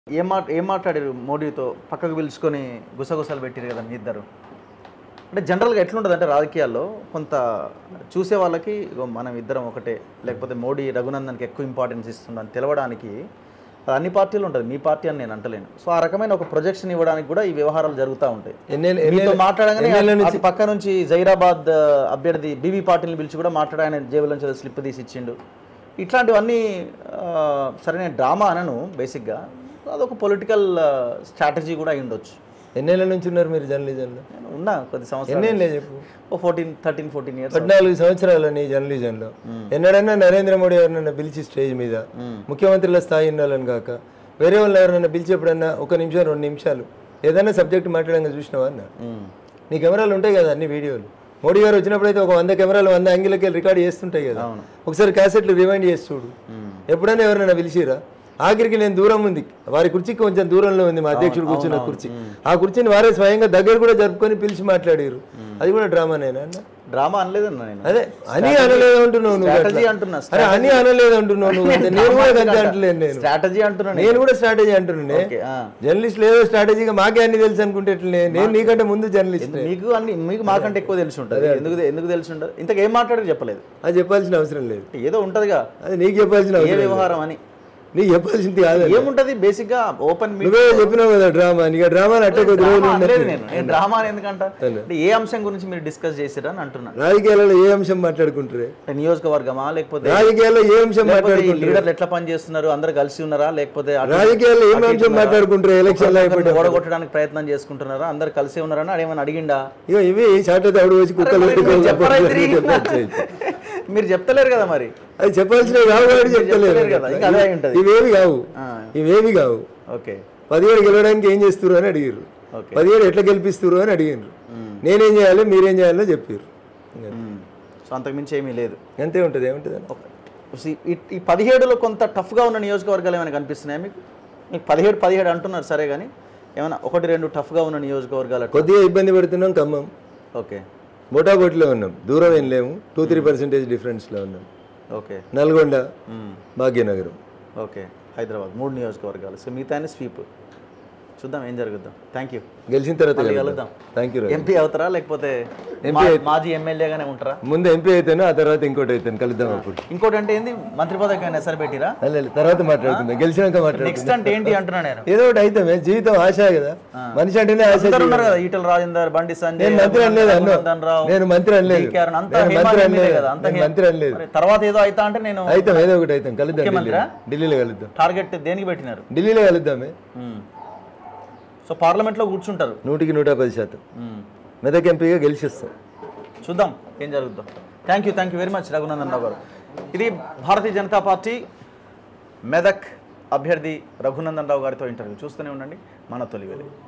ఏం మాట ఏం మాట్లాడారు మోడీతో పక్కకు పిలుచుకొని గుసగుసలు పెట్టారు కదా మీ ఇద్దరు అంటే జనరల్గా ఎట్లుంటుంది అంటే రాజకీయాల్లో కొంత చూసే వాళ్ళకి ఇగో మనం ఇద్దరం ఒకటే లేకపోతే మోడీ రఘునందన్కి ఎక్కువ ఇంపార్టెన్స్ ఇస్తుందని తెలవడానికి అది అన్ని పార్టీలు ఉంటుంది మీ పార్టీ అని నేను అంటలేను సో ఆ రకమైన ఒక ప్రొజెక్షన్ ఇవ్వడానికి కూడా ఈ వ్యవహారాలు జరుగుతూ ఉంటాయి ఎన్నేళ్ళు మీతో ఎన్నేళ్ళు మాట్లాడగానే ఎన్నేళ్ళ అటు నుంచి పక్క నుంచి జైరాబాద్ ఆ, అభ్యర్థి బీబీ పాటిల్ని పిలిచి కూడా మాట్లాడి ఆయన జేబుల నుంచి స్లిప్ తీసి ఇచ్చిండు ఇట్లాంటివన్నీ ఆ, సరే నేను డ్రామా అనను బేసిక్గా అదొక పొలిటికల్ స్ట్రాటజీ కూడా అయి ఉండొచ్చు ఎన్నేళ్ళ నుంచి ఉన్నారు మీరు జర్నలిజంలో నేను ఉన్నా కొద్ది సంవత్సరాలు ఎన్నేళ్ళే చెప్పు ఓ ఫోర్టీన్ థర్టీన్ ఫోర్టీన్ ఇయర్స్ పద్నాలుగు సంవత్సరాలు నీ జర్నలిజంలో ఎన్నడన్నా నరేంద్ర మోడీ ఎవరినైనా పిలిచి స్టేజ్ మీద ముఖ్యమంత్రుల స్థాయి ఉన్నాలని కాక వేరే వాళ్ళు ఎవరైనా పిలిచి ఎప్పుడన్నా ఒక నిమిషం రెండు నిమిషాలు ఏదైనా సబ్జెక్ట్ మాట్లాడంగా చూసినావా అన్న నీ కెమెరాలు ఉంటాయి కదా అన్ని వీడియోలు మోడీ గారు వచ్చినప్పుడు అయితే ఒక వంద కెమెరాలు వంద యాంగిల్కి వెళ్ళి రికార్డ్ చేస్తుంటాయి కదా ఒకసారి క్యాసెట్లు రివైండ్ చేసి చూడు ఎప్పుడైనా ఎవరైనా పిలిచిరా ఆఖరికి నేను దూరం ఉంది వారి కుర్చీకి కొంచెం దూరంలో ఉంది మా అధ్యక్షుడు కూర్చున్న కుర్చీ ఆ కుర్చీని వారే స్వయంగా దగ్గర కూడా జరుపుకొని పిలిచి మాట్లాడారు అది కూడా డ్రామానేనా అన్న డ్రామా అనలేదన్నా నేను అదే అని అనలేదు అంటున్నావు నువ్వు స్ట్రాటజీ అట్లా. అంటున్నా అరే అని అనలేదు అంటున్నావు నువ్వు అంతే. నేను కూడా అంతే అంటలేను నేను స్ట్రాటజీ అంటున్నా నేను. నేను కూడా స్ట్రాటజీ అంటున్నానే ఓకే, ఆ. జర్నలిస్ట్ ఏదో స్ట్రాటజీగా మాకే అన్ని తెలుసు అనుకుంటే ఎట్లనే? నేను నీకంటే ముందు జర్నలిస్ట్ మీకు అన్ని మీకు మాకంటే ఎక్కువ తెలిసి ఉంటుంది ఎందుకు ఎందుకు తెలిసి ఉంటుంది ఇంతకు ఏం మాట్లాడి చెప్పలేదు అది అది చెప్పాల్సిన అవసరం లేదు ఏదో ఉంటుందిగా అది నీకు చెప్పాల్సిన ఏ అవసరం లేదు. వ్యవహారం అని నీకు చెప్పాల్సింది కాదు అది. ఏముంటది బేసిక్ గా ఓపెన్ నువ్వే చెప్పినావు కదా డ్రామా నీకు డ్రామాని అట్ట కొద్ది రోజులు డ్రామా ఉన్నట్టు. అనలేదు నేను నేను డ్రామా అని ఎందుకంట అంటే ఏ అంశం గురించి మీరు డిస్కస్ చేసిరా అని అంటున్నా రాజకీయాలలో ఏ అంశం మాట్లాడుకుంటారే అంటే నియోజకవర్గమా లేకపోతే రాజకీయాల్లో ఏ అంశం లేకపోతే ఈ మాట్లాడుకుంటారు లీడర్లు ఎట్లా పని చేస్తున్నారు అందరు కలిసి ఉన్నారా లేకపోతే అటు- రాజకీయాల్లో ఏం అటు అంశం ఇటు మాట్లాడుకుంటారు ఎలక్షన్ లో ఒకరిని ఓడగొట్టడానికి ప్రయత్నం చేసుకుంటున్నారా అందరు కలిసి ఉన్నారా అని ఏమైనా అడిగిండా ఇక ఇవి చాట తవుడు వచ్చి కుక్కలు మరి మీరు పెట్టుకొని చెప్పరా చెప్పాలి. ఇది? చెప్పాలి. మీరు చెప్తలేరు కదా మరి అది చెప్పాల్సినవి కావు కాబట్టి చెప్తలేరు చెప్తలేరు కదా, ఇంకా అదే అయి ఉంటది. ఇవేవి కావు ఆ, ఇవేవి కావు ఓకే పదిహేడు గెలవడానికి ఏం చేస్తారు అని అడిగారు ఓకే పదిహేడు ఎట్లా గెలిపిస్తారు అని అడిగారు నేనేం చేయాలి మీరేం చేయాలో చెప్పారు మ్మ్. సో అంతకుమించి ఏమీ లేదు అంతే ఉంటుంది ఏముంటుంది అన్న? ఈ- ఈ- ఈ పదిహేడులో కొంత టఫ్గా ఉన్న నియోజకవర్గాలు ఏమైనా కనిపిస్తున్నాయా మీకు మీకు పదిహేడు పదిహేడు అంటున్నారు సరే కానీ ఏమైనా ఒకటి రెండు టఫ్గా ఉన్న నియోజకవర్గాలు అట్లా కొద్దిగా ఇబ్బంది పడుతున్నాం ఖమ్మం ఓకే బోటాబోట్లో ఉన్నాం దూరం ఏం లేము టూ త్రీ పర్సెంటేజ్ డిఫరెన్స్లో ఉన్నాం ఓకే నల్గొండ మ్మ్. భాగ్యనగరం ఓకే హైదరాబాద్ మూడు నియోజకవర్గాలు సో మిగతా స్వీప్ చూద్దాం ఏం జరుగుద్దాం థ్యాంక్ యూ గెలిచిన తర్వాత మళ్ళీ కలుద్దాం. కలుద్దాం థ్యాంక్ యూ ఎంపీ అవుతారా లేకపోతే మా- మాజీ ఎమ్మెల్యేగానే ఉంటారా ముందు ఎంపీ అయితేనే ఆ తర్వాత ఇంకోటి అయితేనే కలుద్దాం అప్పుడు ఇంకోటి అంటే ఏంది మంత్రి పదవికి ఆయన ఎసరు పెట్టిరా అల్లే, తర్వాత మాట్లాడుకుందాం గెలిచినాక మాట్లాడుకుందాం నెక్స్ట్ అంటే ఏంటి అంటున్నా నేను ఏదో ఒకటి అయితే జీవితం ఆశ కదా మనిషి అంటేనే ఆశ అందరు ఉన్నారు కదా ఈటల రాజేందర్ బండి సంజయ్ నేను మంత్రి అనలేదు అన్న రఘునందన్ రావు నేను మంత్రి అనలేదు DK అరుణ్, అంతా నేను హేమ మంత్రి హేమీదే అనలేదు కదా అంత నేను మంత్రి అనలేదు మరి తర్వాత ఏదో అయితా అంటే నేను అయితే ఏదో ఒకటి అయితే కలుద్దాం ముఖ్యమంత్రా? ఢిల్లీలో. ఢిల్లీలో కలుద్దాం టార్గెట్ దేనికి పెట్టినారు ఢిల్లీలో కలుద్దామే సో పార్లమెంట్లో కూర్చుంటారు నూటికి నూట పది శాతం మ్మ్. మెదక్ ఎంపీగా గెలిచిస్తాం చూద్దాం ఏం జరుగుతుందో thank you thank you very much Raghunandan Rao గారు ఇది భారతీయ జనతా పార్టీ మెదక్ అభ్యర్థి రఘునందన్ రావు గారితో ఇంటర్వ్యూ చూస్తూనే ఉండండి మన తొలి వెలుగు